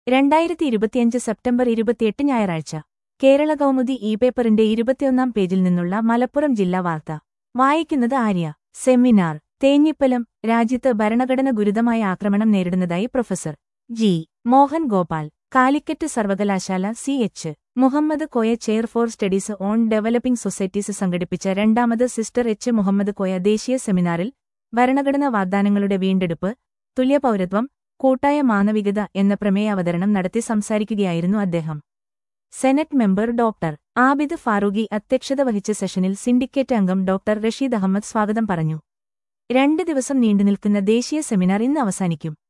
രണ്ടായിരത്തി ഇരുപത്തിയഞ്ച് സെപ്റ്റംബർ ഇരുപത്തിയെട്ട് ഞായറാഴ്ച കേരള കൗമുദി ഇ പേപ്പറിന്റെ ഇരുപത്തിയൊന്നാം പേജിൽ നിന്നുള്ള മലപ്പുറം ജില്ലാ വാർത്ത വായിക്കുന്നത് ആര്യ സെമിനാർ തേഞ്ഞിപ്പലം രാജ്യത്ത് ഭരണഘടന ഗുരുതമായ ആക്രമണം നേരിടുന്നതായി പ്രൊഫസർ ജി മോഹൻ ഗോപാൽ കാലിക്കറ്റ് സർവകലാശാല C H Muhammad Koya chair for studies on developing societies സംഘടിപ്പിച്ച രണ്ടാമത് സിസ്റ്റർ എച്ച് മുഹമ്മദ് കോയ ദേശീയ സെമിനാറിൽ ഭരണഘടനാ വാഗ്ദാനങ്ങളുടെ വീണ്ടെടുപ്പ് തുല്യപൗരത്വം കൂട്ടായ മാനവികത എന്ന പ്രമേയാവതരണം നടത്തി സംസാരിക്കുകയായിരുന്നു അദ്ദേഹം senate member doctor Abid Farooqui അധ്യക്ഷത വഹിച്ച സെഷനിൽ സിൻഡിക്കേറ്റ് അംഗം ഡോക്ടർ റഷീദ് അഹമ്മദ് സ്വാഗതം പറഞ്ഞു രണ്ട് ദിവസം നീണ്ടുനിൽക്കുന്ന ദേശീയ സെമിനാർ ഇന്ന് അവസാനിക്കും